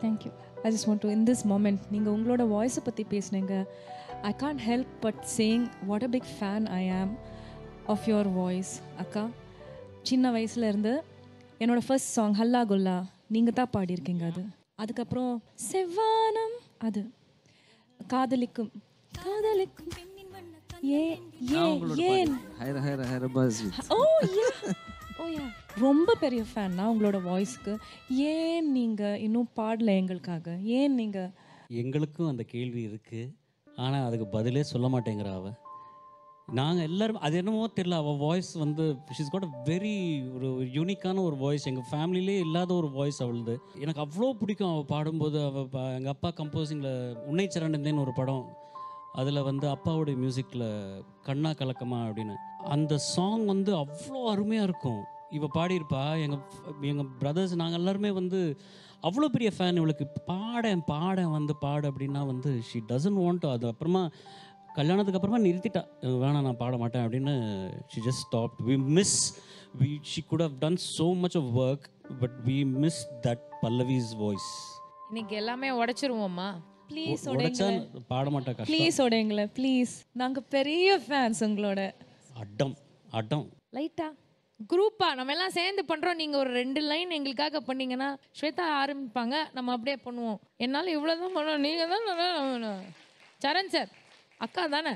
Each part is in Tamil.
Thank you I just want to in this moment நீங்கள் உங்களோட வாய்ஸை பற்றி பேசுனீங்க I can't help but saying what a big fan I ஆம் ஆஃப் யுவர் வாய்ஸ் அக்கா சின்ன வயசுல இருந்து என்னோட ஃபர்ஸ்ட் சாங் ஹல்லா குல்லா நீங்கள் தான் பாடியிருக்கீங்க அது அதுக்கப்புறம் செவ்வானம் அது காதலிக்கும் காதலிக்கும் ஏ ஏ ஏன் ஹைர ஹைர ஹைர பஸ் ஓ யா ஓ யா ரொம்ப பெரிய ஃபேன் நான் உங்களோட வாய்ஸ்க்கு ஏன் நீங்கள் இன்னும் பாடல எங்களுக்காக ஏன் நீங்கள் எங்களுக்கும் அந்த கேள்வி இருக்குது ஆனால் அதுக்கு பதிலே சொல்ல மாட்டேங்கிறா அவ நாங்கள் எல்லாரும் அது என்னமோ தெரியல அவள் வாய்ஸ் வந்து ஷிஸ் காட் அ வெரி ஒரு யூனிக்கான ஒரு வாய்ஸ் எங்கள் ஃபேமிலிலே இல்லாத ஒரு வாய்ஸ் அவளுது எனக்கு அவ்வளோ பிடிக்கும் அவள் பாடும்போது அவள் எங்கள் அப்பா கம்போசிங்கில் உன்னை சரணந்தேன்னு ஒரு படம் அதில் வந்து அப்பாவுடைய மியூசிக்கில் கண்ணா கலக்கமா அப்படின்னு அந்த சாங் வந்து அவ்வளோ அருமையாக இருக்கும் இவ பாடியிருப்பா எங்கள் எங்கள் பிரதர்ஸ் நாங்கள் எல்லாருமே வந்து அவ்வளோ பெரிய ஃபேன் இவளுக்கு பாடேன் பாடேன் வந்து பாடு அப்படின்னா வந்து ஷி டசன்ட் வாண்ட் அது அப்புறமா கல்யாணத்துக்கு அப்புறமா நிறுத்திட்டா அஹ் வேணாம் நான் பாட மாட்டேன் அப்படின்னு she just stop we miss we she could have done so much of work but we miss that Pallavi's voice இன்னைக்கு எல்லாமே உடைச்சிருவோம்மா ப்ளீஸ் உடைச்சா உடைங்களேன் பாட மாட்டா கஷ்டம் ப்ளீஸ் உடைங்களேன் ப்ளீஸ் நாங்கள் பெரிய ஃபேன்ஸ் உங்களோட அடம் அடம் லைட்டா குரூப்பா நம்ம எல்லாம் சேர்ந்து பண்றோம் நீங்க ஒரு ரெண்டு லைன் எங்களுக்காக பண்ணீங்கன்னா ஸ்வேதா ஆரம்பிப்பாங்க நம்ம அப்படியே பண்ணுவோம் என்னால இவ்வளவுதான் பண்ணோம் நீங்க தான் நல்லா பண்ணணும். சரண் சார் அக்கா தானே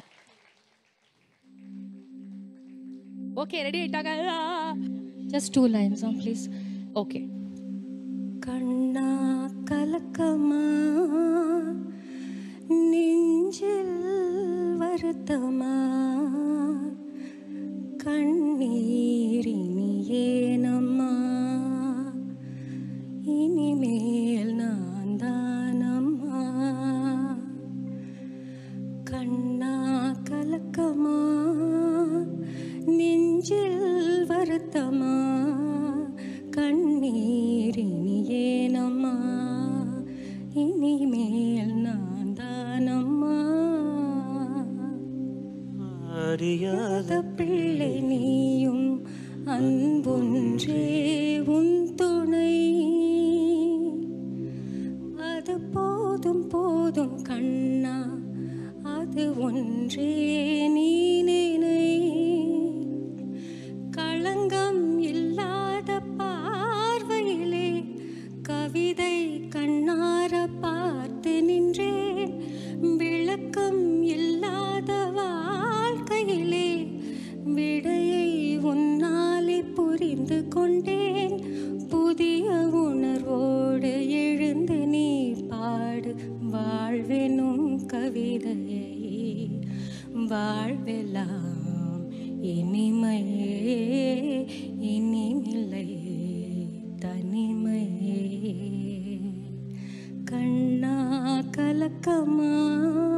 ஓகே ரெடி ஆயிட்டாங்க just two lines on please okay கண்ணா கலக்கமா நெஞ்சில் வருத்தமா கண்ணீரினி ஏனம்மா இனிமேல் நான் தானம்மா கண்ணா கலக்கமா நெஞ்சில் வருத்தமா கண்ணீரினி ஏனம்மா இனிமேல் நான் தானம்மா அறியாத பிள்ளை நீயும் அன்பொன்றே உன் துணை அது போதும் போதும் கண்ணா அது ஒன்றே நீ நினை களங்கம் இல்லாத பார்வையிலே கவிதை கண்ணார பார்த்து நின்றேன் விளக்கம் இல்லாத வாழ்க்கையிலே விடையை உன்னாலே புரிந்து கொண்டேன் புதிய உணர்வோடு எழுந்து நீ பாடு வாழ்வெனும் கவிதையை வாழ்வெல்லாம் இனிமையே இனிமில்லை தனிமையே கண்ணா கலக்கமா